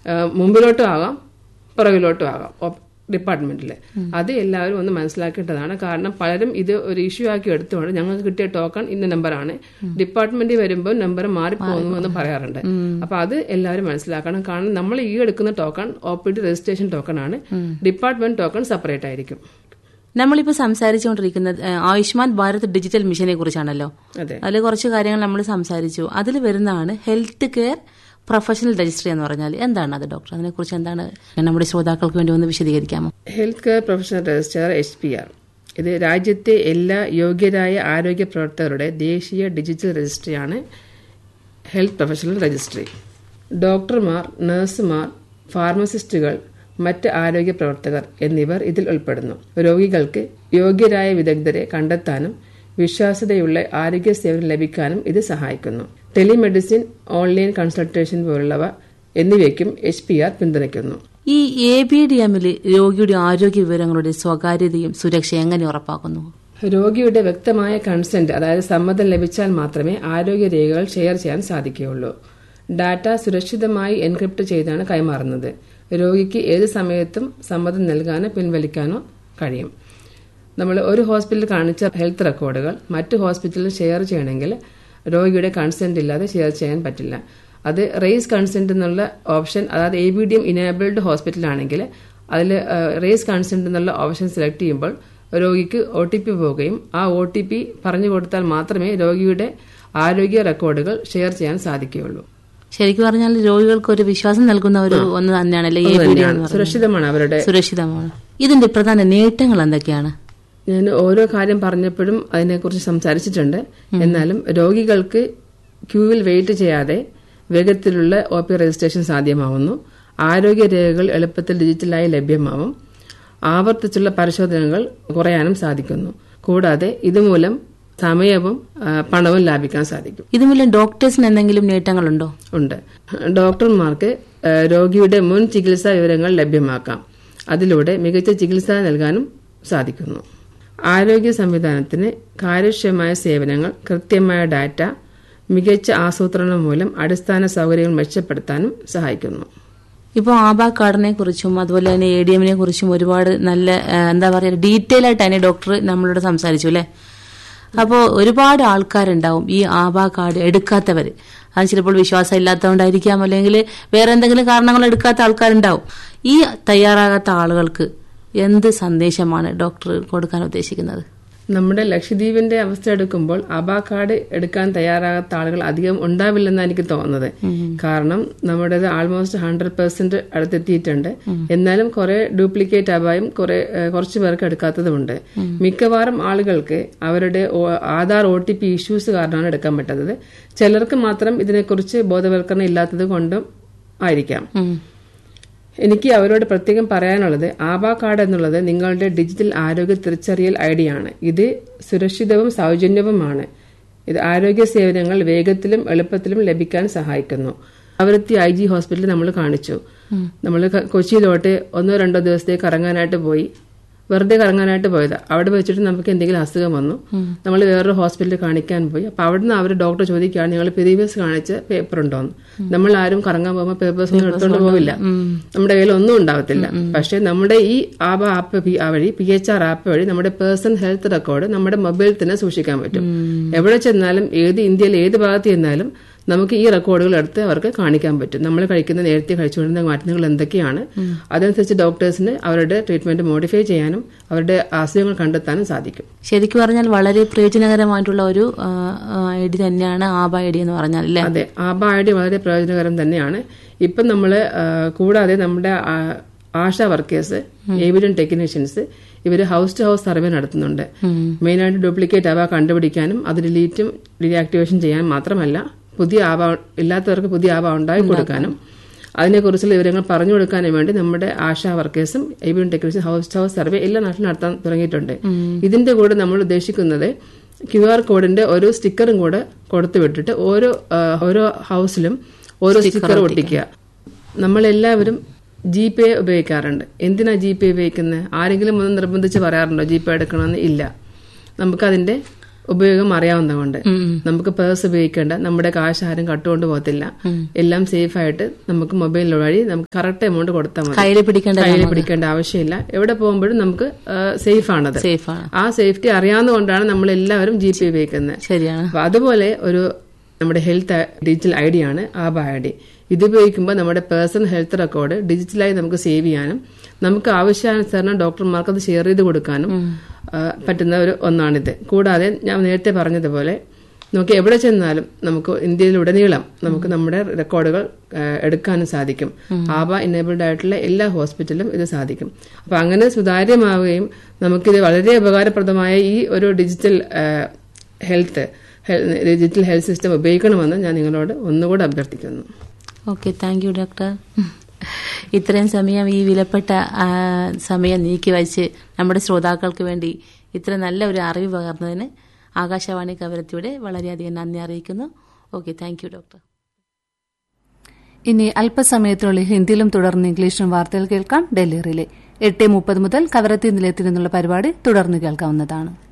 ആ, മുമ്പിലോട്ടും ആകാം പുറകിലോട്ടും ആകാം ഓപ്- ഡിപ്പാർട്ട്മെന്റിൽ അത് എല്ലാവരും ഒന്ന് മനസ്സിലാക്കേണ്ടതാണ് കാരണം പലരും ഇത് ഒരു ഇഷ്യൂ ആക്കി എടുത്തുകൊണ്ട് ഞങ്ങൾക്ക് കിട്ടിയ ടോക്കൺ ഇന്ന നമ്പറാണ് ഡിപ്പാർട്ട്മെന്റിൽ വരുമ്പോൾ നമ്പർ മാറിപ്പോകുന്നു എന്ന് പറയാറുണ്ട് അപ്പൊ അത് എല്ലാവരും മനസ്സിലാക്കണം കാരണം നമ്മൾ ഈ എടുക്കുന്ന token O P D registration token ആണ് ഡിപ്പാർട്ട്മെന്റ് ടോക്കൺ സെപ്പറേറ്റ് ആയിരിക്കും നമ്മളിപ്പോൾ സംസാരിച്ചുകൊണ്ടിരിക്കുന്നത് ഏഹ്, ആയുഷ്മാൻ ഭാരത് ഡിജിറ്റൽ മിഷനെ കുറിച്ചാണല്ലോ അതെ അതിൽ കുറച്ച് കാര്യങ്ങൾ നമ്മൾ സംസാരിച്ചു അതിൽ വരുന്നതാണ് ഹെൽത്ത് കെയർ പ്രൊഫഷണൽ രജിസ്ട്രി എന്ന് പറഞ്ഞാൽ എന്താണ് അത് ഡോക്ടർ അതിനെക്കുറിച്ച് എന്താണ് നമ്മുടെ ശ്രോതാക്കൾക്ക് വേണ്ടി ഒന്ന് വിശദീകരിക്കാമോ health care professional register H P R ഇത് രാജ്യത്തെ എല്ലാ യോഗ്യരായ ആരോഗ്യ പ്രവർത്തകരുടെ ദേശീയ ഡിജിറ്റൽ രജിസ്ട്രിയാണ് ഹെൽത്ത് പ്രൊഫഷണൽ രജിസ്ട്രി ഡോക്ടർമാർ നഴ്സുമാർ ഫാർമസിസ്റ്റുകൾ മറ്റ് ആരോഗ്യ പ്രവർത്തകർ എന്നിവർ ഇതിൽ ഉൾപ്പെടുന്നു രോഗികൾക്ക് യോഗ്യരായ വിദഗ്ധരെ കണ്ടെത്താനും വിശ്വാസ്യതയുള്ള ആരോഗ്യ സേവനം ലഭിക്കാനും ഇത് സഹായിക്കുന്നു ടെലിമെഡിസിൻ ഓൺലൈൻ കൺസൾട്ടേഷൻ പോലുള്ളവ എന്നിവയ്ക്കും എച്ച് പി ആർ പിന്തുണയ്ക്കുന്നു ഈ എ ബി ഡി എമ്മിൽ രോഗിയുടെ ആരോഗ്യ വിവരങ്ങളുടെ സ്വകാര്യതയും സുരക്ഷയും എങ്ങനെ ഉറപ്പാക്കുന്നു രോഗിയുടെ വ്യക്തമായ കൺസെന്റ് അതായത് സമ്മതം ലഭിച്ചാൽ മാത്രമേ ആരോഗ്യ രേഖകൾ ഷെയർ ചെയ്യാൻ സാധിക്കുകയുള്ളൂ ഡാറ്റ സുരക്ഷിതമായി എൻക്രിപ്റ്റ് ചെയ്താണ് കൈമാറുന്നത് രോഗിക്ക് ഏത് സമയത്തും സമ്മതം നൽകാനോ പിൻവലിക്കാനോ കഴിയും നമ്മൾ ഒരു ഹോസ്പിറ്റലിൽ കാണിച്ച ഹെൽത്ത് റെക്കോർഡുകൾ മറ്റു ഹോസ്പിറ്റലിൽ ഷെയർ ചെയ്യണമെങ്കിൽ രോഗിയുടെ കൺസെന്റ് ഇല്ലാതെ ഷെയർ ചെയ്യാൻ പറ്റില്ല അത് റേസ് കൺസെന്റ് എന്നുള്ള ഓപ്ഷൻ അതായത് A B D M enabled ഹോസ്പിറ്റലാണെങ്കിൽ അതിൽ റേസ് കൺസെന്റ് എന്നുള്ള ഓപ്ഷൻ സെലക്ട് ചെയ്യുമ്പോൾ രോഗിക്ക് ഒ ടി പി പോവുകയും ആ ഒ ടി പി പറഞ്ഞു കൊടുത്താൽ മാത്രമേ രോഗിയുടെ ആരോഗ്യ റെക്കോർഡുകൾ ഷെയർ ചെയ്യാൻ സാധിക്കുകയുള്ളൂ ശരിക്കും പറഞ്ഞാൽ രോഗികൾക്ക് ഒരു വിശ്വാസം നൽകുന്ന ഒരു ഒന്ന് തന്നെയാണല്ലേ എ ബി ഡി എന്ന് പറയുന്നത് സുരക്ഷിതമാണ് അവരുടെ സുരക്ഷിതമാണ് ഇതിന്റെ പ്രധാന നേട്ടങ്ങൾ എന്തൊക്കെയാണ് ഞാൻ ഓരോ കാര്യം പറഞ്ഞപ്പോഴും അതിനെക്കുറിച്ച് സംസാരിച്ചിട്ടുണ്ട് എന്നാലും രോഗികൾക്ക് ക്യൂവിൽ വെയിറ്റ് ചെയ്യാതെ വേഗത്തിലുള്ള ഒ പി രജിസ്ട്രേഷൻ സാധ്യമാവുന്നു ആരോഗ്യ രേഖകൾ എളുപ്പത്തിൽ ഡിജിറ്റലായി ലഭ്യമാവും ആവർത്തിച്ചുള്ള പരിശോധനകൾ കുറയാനും സാധിക്കുന്നു കൂടാതെ ഇതുമൂലം സമയവും ആ, പണവും ലാഭിക്കാൻ സാധിക്കും ഇതുമൂലം ഡോക്ടേഴ്സിന് എന്തെങ്കിലും നേട്ടങ്ങളുണ്ടോ ഉണ്ട് ഡോക്ടർമാർക്ക് ആ, രോഗിയുടെ മുൻ ചികിത്സാ വിവരങ്ങൾ ലഭ്യമാക്കാം അതിലൂടെ മികച്ച ചികിത്സ നൽകാനും സാധിക്കുന്നു ആരോഗ്യ സംവിധാനത്തിന് കാര്യക്ഷമമായ സേവനങ്ങൾ കൃത്യമായ ഡാറ്റ മികച്ച ആസൂത്രണം മൂലം അടിസ്ഥാന സൗകര്യങ്ങൾ മെച്ചപ്പെടുത്താനും സഹായിക്കുന്നു ഇപ്പോൾ ആബാ കാർഡിനെ കുറിച്ചും അതുപോലെ തന്നെ എ ഡി എമ്മിനെ കുറിച്ചും ഒരുപാട് നല്ല ആ, എന്താ പറയുക ഡീറ്റെയിൽ ആയിട്ട് തന്നെ ഡോക്ടർ നമ്മളോട് സംസാരിച്ചു അല്ലേ അപ്പോൾ ഒരുപാട് ആൾക്കാരുണ്ടാവും ഈ ആബാ കാർഡ് എടുക്കാത്തവർ അത് ചിലപ്പോൾ വിശ്വാസം ഇല്ലാത്തതുകൊണ്ടായിരിക്കാം അല്ലെങ്കിൽ വേറെ എന്തെങ്കിലും കാരണങ്ങൾ എടുക്കാത്ത ആൾക്കാരുണ്ടാവും ഈ തയ്യാറാകാത്ത ആളുകൾക്ക് എന്ത് സന്ദേശമാണ് ഡോക്ടർ കൊടുക്കാൻ ഉദ്ദേശിക്കുന്നത് നമ്മുടെ ലക്ഷദ്വീപിന്റെ അവസ്ഥ എടുക്കുമ്പോൾ അബാ കാർഡ് എടുക്കാൻ തയ്യാറാകാത്ത ആളുകൾ അധികം ഉണ്ടാവില്ലെന്നാണ് എനിക്ക് തോന്നുന്നത് കാരണം നമ്മുടേത് ആൾമോസ്റ്റ് ഹൺഡ്രഡ് പെർസെന്റ് അടുത്തെത്തിയിട്ടുണ്ട് എന്നാലും കുറെ ഡ്യൂപ്ലിക്കേറ്റ് അബായും കുറെ ഏഹ്, കുറച്ച് പേർക്ക് എടുക്കാത്തതുമുണ്ട് മിക്കവാറും ആളുകൾക്ക് അവരുടെ ഓ- Aadhaar O T P issues കാരണമാണ് എടുക്കാൻ പറ്റാത്തത് ചിലർക്ക് മാത്രം ഇതിനെക്കുറിച്ച് ബോധവൽക്കരണം ഇല്ലാത്തത് കൊണ്ടും ആയിരിക്കാം ഉം. എനിക്ക് അവരോട് പ്രത്യേകം പറയാനുള്ളത് ആബാ കാർഡ് എന്നുള്ളത് നിങ്ങളുടെ ഡിജിറ്റൽ ആരോഗ്യ തിരിച്ചറിയൽ ഐ ആണ് ഇത് സുരക്ഷിതവും സൗജന്യവുമാണ് ഇത് ആരോഗ്യ സേവനങ്ങൾ വേഗത്തിലും എളുപ്പത്തിലും ലഭിക്കാൻ സഹായിക്കുന്നു അവരത്തി ഐ ജി ഹോസ്പിറ്റലിൽ നമ്മൾ കാണിച്ചു നമ്മൾ കൊച്ചിയിലോട്ട് ഒന്നോ രണ്ടോ ദിവസത്തേക്ക് ഇറങ്ങാനായിട്ട് പോയി വെറുതെ കറങ്ങാനായിട്ട് പോയത് അവിടെ വെച്ചിട്ട് നമുക്ക് എന്തെങ്കിലും അസുഖം വന്നു നമ്മൾ വേറൊരു ഹോസ്പിറ്റലിൽ കാണിക്കാൻ പോയി അപ്പൊ അവിടുന്ന് അവർ ഡോക്ടർ ചോദിക്കുകയാണ് നിങ്ങൾ പ്രീവിയസ് കാണിച്ച പേപ്പർ ഉണ്ടോന്ന് നമ്മൾ ആരും കറങ്ങാൻ പോകുമ്പോൾ പേപ്പേഴ്സ് ഒന്നും എടുത്തോണ്ട് പോവില്ല നമ്മുടെ കയ്യിൽ ഒന്നും ഉണ്ടാവത്തില്ല പക്ഷെ നമ്മുടെ ഈ ആബ ആപ്പ് പി- ആ വഴി പി എച്ച് ആർ ആപ്പ് വഴി നമ്മുടെ പേഴ്സൺ ഹെൽത്ത് റെക്കോർഡ് നമ്മുടെ മൊബൈലിൽ തന്നെ സൂക്ഷിക്കാൻ പറ്റും എവിടെ ചെന്നാലും ഏത് ഇന്ത്യയിൽ ഏത് ഭാഗത്ത് ചെന്നാലും നമുക്ക് ഈ റെക്കോർഡുകൾ എടുത്ത് അവർക്ക് കാണിക്കാൻ പറ്റും നമ്മൾ കഴിക്കുന്ന നേരത്തെ കഴിച്ചുകൊണ്ടിരുന്ന മാറ്റങ്ങൾ എന്തൊക്കെയാണ് അതനുസരിച്ച് ഡോക്ടേഴ്സിന് അവരുടെ ട്രീറ്റ്മെന്റ് മോഡിഫൈ ചെയ്യാനും അവരുടെ അസുഖങ്ങൾ കണ്ടെത്താനും സാധിക്കും ശരിക്കും പറഞ്ഞാൽ വളരെ പ്രയോജനകരമായിട്ടുള്ള ഒരു ഐ ഡി തന്നെയാണ് ആബ ഐ ഡി എന്ന് പറഞ്ഞാൽ അല്ലേ അതെ ആബ ഐ ഡി വളരെ പ്രയോജനകരം തന്നെയാണ് ഇപ്പം നമ്മൾ കൂടാതെ നമ്മുടെ ആ, ആശാ വർക്കേഴ്സ് എവിഡൻ technicians house to to house സർവേ നടത്തുന്നുണ്ട് മെയിനായിട്ട് ഡ്യൂപ്ലിക്കേറ്റ് ആവ കണ്ടുപിടിക്കാനും അത് ഡിലീറ്റും ഡീആക്ടിവേഷൻ ചെയ്യാൻ മാത്രമല്ല പുതിയ ആവ ഇല്ലാത്തവർക്ക് പുതിയ ആവ ഉണ്ടാക്കി കൊടുക്കാനും അതിനെക്കുറിച്ചുള്ള വിവരങ്ങൾ പറഞ്ഞു കൊടുക്കാനും വേണ്ടി നമ്മുടെ ആശാ വർക്കേഴ്സും എവിഡൻ technician house to house survey എല്ലാ നാട്ടിലും നടത്താൻ തുടങ്ങിയിട്ടുണ്ട് ഇതിന്റെ കൂടെ നമ്മൾ ഉദ്ദേശിക്കുന്നത് ക്യു ആർ കോഡിന്റെ ഒരു സ്റ്റിക്കറും കൂടെ കൊടുത്തു വിട്ടിട്ട് ഓരോ ആ, ഓരോ ഹൗസിലും ഓരോ സ്റ്റിക്കർ ഒട്ടിക്കുക നമ്മളെല്ലാവരും ജി പേ ഉപയോഗിക്കാറുണ്ട് എന്തിനാ ജി പേ ഉപയോഗിക്കുന്നത് ആരെങ്കിലും ഒന്ന് നിർബന്ധിച്ച് പറയാറുണ്ടോ ജി പേ എടുക്കണമെന്ന് ഇല്ല നമുക്കതിന്റെ ഉപയോഗം അറിയാവുന്നതുകൊണ്ട് ഉം, ഉം. നമുക്ക് പേഴ്സ് ഉപയോഗിക്കേണ്ട നമ്മുടെ കാശ് ആരും കട്ടുകൊണ്ട് പോകത്തില്ല എല്ലാം സേഫ് ആയിട്ട് നമുക്ക് മൊബൈൽ വഴി നമുക്ക് കറക്റ്റ് എമൗണ്ട് കൊടുത്താൽ മതി കയ്യിൽ പിടിക്കേണ്ട കയ്യിൽ പിടിക്കേണ്ട ആവശ്യമില്ല എവിടെ പോകുമ്പോഴും നമുക്ക് സേഫ് ആണത് സേഫാണ് ആ സേഫ്റ്റി അറിയാവുന്നതുകൊണ്ടാണ് നമ്മൾ എല്ലാവരും ജി പി ഉപയോഗിക്കുന്നത് ശരിയാണ് അപ്പൊ അതുപോലെ ഒരു നമ്മുടെ ഹെൽത്ത് ഡിജിറ്റൽ ഐ ഡി ആണ് ആബ ഐ ഡി ഇത് ഉപയോഗിക്കുമ്പോൾ നമ്മുടെ പേഴ്സണൽ ഹെൽത്ത് റെക്കോർഡ് ഡിജിറ്റലായി നമുക്ക് സേവ് ചെയ്യാനും നമുക്ക് ആവശ്യാനുസരണം ഡോക്ടർമാർക്ക് അത് ഷെയർ ചെയ്ത് കൊടുക്കാനും ആ, പറ്റുന്ന ഒരു ഒന്നാണിത് കൂടാതെ ഞാൻ നേരത്തെ പറഞ്ഞതുപോലെ നമുക്ക് എവിടെ ചെന്നാലും നമുക്ക് ഇന്ത്യയിലുടനീളം നമുക്ക് നമ്മുടെ റെക്കോർഡുകൾ ആ, എടുക്കാനും സാധിക്കും ആബ ഇനേബിൾഡ് ആയിട്ടുള്ള എല്ലാ ഹോസ്പിറ്റലിലും ഇത് സാധിക്കും അപ്പൊ അങ്ങനെ സുതാര്യമാവുകയും നമുക്കിത് വളരെ ഉപകാരപ്രദമായ ഈ ഒരു ഡിജിറ്റൽ ആ, ഹെൽത്ത് ഹെൽ- ഡിജിറ്റൽ ഹെൽത്ത് സിസ്റ്റം ഉപയോഗിക്കണമെന്ന് ഞാൻ നിങ്ങളോട് ഒന്നുകൂടെ അഭ്യർത്ഥിക്കുന്നു ഓക്കെ താങ്ക് യു ഡോക്ടർ ഇത്രയും സമയം ഈ വിലപ്പെട്ട ആ, സമയം നീക്കി വച്ച് നമ്മുടെ ശ്രോതാക്കൾക്ക് വേണ്ടി ഇത്ര നല്ല ഒരു അറിവ് പകർന്നതിന് ആകാശവാണി കവരത്തിയുടെ വളരെയധികം നന്ദി അറിയിക്കുന്നു ഓക്കെ താങ്ക് യു ഡോക്ടർ ഇനി അല്പസമയത്തിനുള്ളിൽ ഹിന്ദിയിലും തുടർന്ന് ഇംഗ്ലീഷിലും വാർത്തകൾ കേൾക്കാം ഡൽഹി റിലേ എട്ട് മുപ്പത് മുതൽ കവരത്തി നിലയത്തിൽ നിന്നുള്ള പരിപാടി തുടർന്ന് കേൾക്കാവുന്നതാണ്